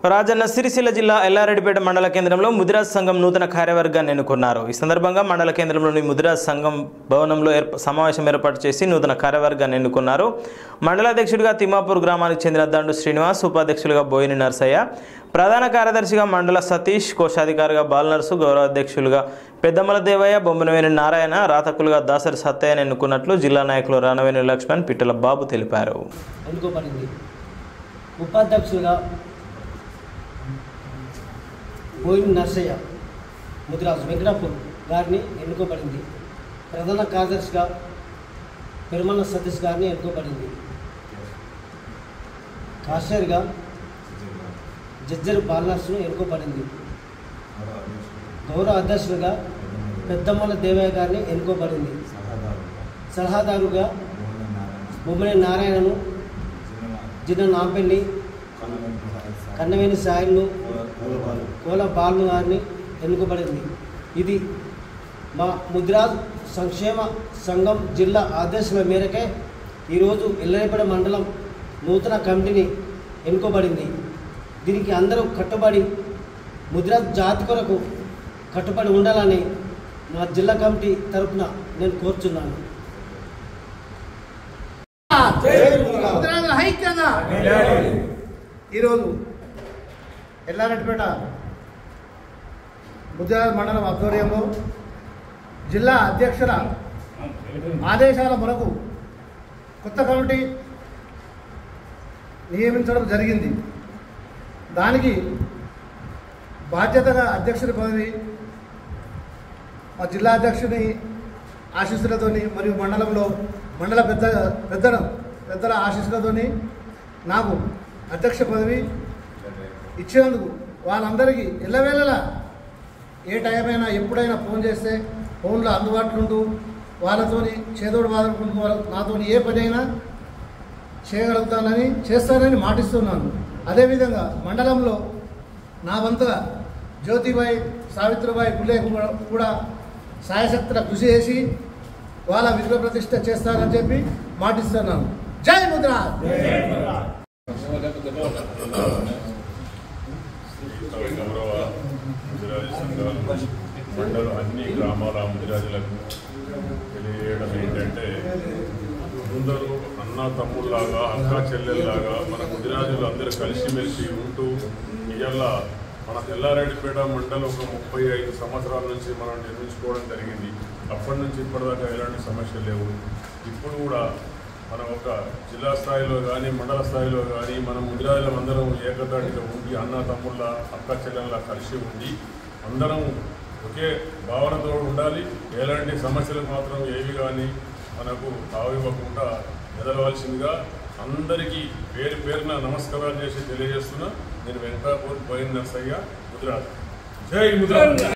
రాజన్న సిరిసిల్ల జిల్లా ఎల్లారెడ్డిపేట మండల కేంద్రంలో ముదిరాజ్ సంఘం నూతన కార్యవర్గాన్ని ఎన్నుకున్నారు ఈ సందర్భంగా మండల కేంద్రంలోని ముదిరాజ్ సంఘం భవనంలో ఏర్ప సమావేశం ఏర్పాటు చేసి నూతన కార్యవర్గాన్ని ఎన్నుకున్నారు మండలాధ్యక్షుడిగా తిమ్మాపూర్ గ్రామానికి చెందిన దండు శ్రీనివాస్ ఉపాధ్యక్షులుగా బోయిని నర్సయ్య ప్రధాన కార్యదర్శిగా మండల సతీష్ కోశాధికారిగా బాలనర్సు గౌరవాధ్యక్షులుగా పెద్దమ్మల దేవయ్య బొమ్మనవేని నారాయణ రాతకులుగా దాసరి సత్తయ్యను ఎన్నుకున్నట్లు జిల్లా నాయకులు రానవేని లక్ష్మణ్ పిట్టల బాబు తెలిపారు ఎన్నుకోబడింది ఉపాధ్యక్షులుగా బోయిన్ నర్సయ్య ముదిరాజు వెంకటాపూర్ గారిని ఎన్నుకోబడింది ప్రధాన కార్యదర్శిగా పెరుమల సతీష్ గారిని ఎన్నుకోబడింది కాషర్గా జజ్జర్ బాలనర్స్ను ఎన్నుకోబడింది గౌరవ అధ్యక్షులుగా పెద్దమ్మల దేవయ్య గారిని ఎన్నుకోబడింది సలహాదారుగా బొమ్మని నారాయణను జిన్న నాంపెల్లి కన్నవేని సాయిల్ను కోల బాలు గారిని ఎన్నుకోబడింది ఇది మా ముద్రాజ్ సంక్షేమ సంఘం జిల్లా ఆదేశాల మేరకే ఈరోజు ఎల్లరేపడ మండలం నూతన కమిటీని ఎన్నుకోబడింది దీనికి అందరూ కట్టుబడి ముద్రాజ్ జాతి కొరకు కట్టుబడి ఉండాలని మా జిల్లా కమిటీ తరపున నేను కోరుచున్నాను ముద్రాజుల ఐక్యత ఈరోజు ఎల్లారెడ్డిపేట ముద్రాజు మండలం ఆధ్వర్యంలో జిల్లా అధ్యక్షుల ఆదేశాల మేరకు కొత్త కమిటీ నియమించడం జరిగింది దానికి బాధ్యతగా అధ్యక్షుడి పదవి మా జిల్లా అధ్యక్షుని ఆశీస్సులతోని మరియు మండలంలో మండల పెద్ద పెద్దల పెద్దల ఆశీస్సులతోని నాకు అధ్యక్ష పదవి ఇచ్చినందుకు వాళ్ళందరికీ ఎల్లవేళలా ఏ టైం అయినా ఎప్పుడైనా ఫోన్ చేస్తే ఫోన్లో అందుబాటులో ఉంటూ వాళ్ళతోని చేదోడు వాదనుకుంటూ వాళ్ళ నాతోని ఏ పని అయినా చేయగలుగుతానని చేస్తానని మాటిస్తున్నాను అదేవిధంగా మండలంలో నా వంతుగా జ్యోతిబాయి సావిత్రిబాయి పుల్లే కూడా సాయశక్తుల కృషి చేసి వాళ్ళ విధుల ప్రతిష్ట చేస్తారని చెప్పి మాటిస్తున్నాను జై ముద్ర గౌరవ ముదిరాజు సంఘాలు మండలం అన్ని గ్రామాల ముదిరాజులకు తెలియజేయడం ఏంటంటే అందరూ అన్న తమ్ముళ్ళలాగా అక్క చెల్లెల్లాగా మన ముదిరాజులు అందరూ కలిసిమెలిసి ఉంటూ ఇవాళ మన తెల్లారెడ్డిపేట మండలం ఒక ముప్పై ఐదు సంవత్సరాల నుంచి మనం నిర్మించుకోవడం జరిగింది అప్పటి నుంచి ఇప్పటిదాకా ఎలాంటి సమస్యలు లేవు ఇప్పుడు కూడా మనం ఒక జిల్లా స్థాయిలో కానీ మండల స్థాయిలో కానీ మన ముదిరాజులం అందరం ఏకతాటిగా ఉండి అన్న తమ్ముళ్ళ అక్క చెల్లెళ్ళ కలిసి ఉండి అందరం ఒకే భావనతో ఉండాలి ఎలాంటి సమస్యలు మాత్రం ఏవి కానీ మనకు తావివ్వకుండా ఎదలవలసిందిగా అందరికీ పేరు పేరున నమస్కారాలు చేసి తెలియజేస్తున్నా నేను వెంకటాపూర్ బోయిన్ నర్సయ్య ముదిరాజ్ జై ముదిరాజ్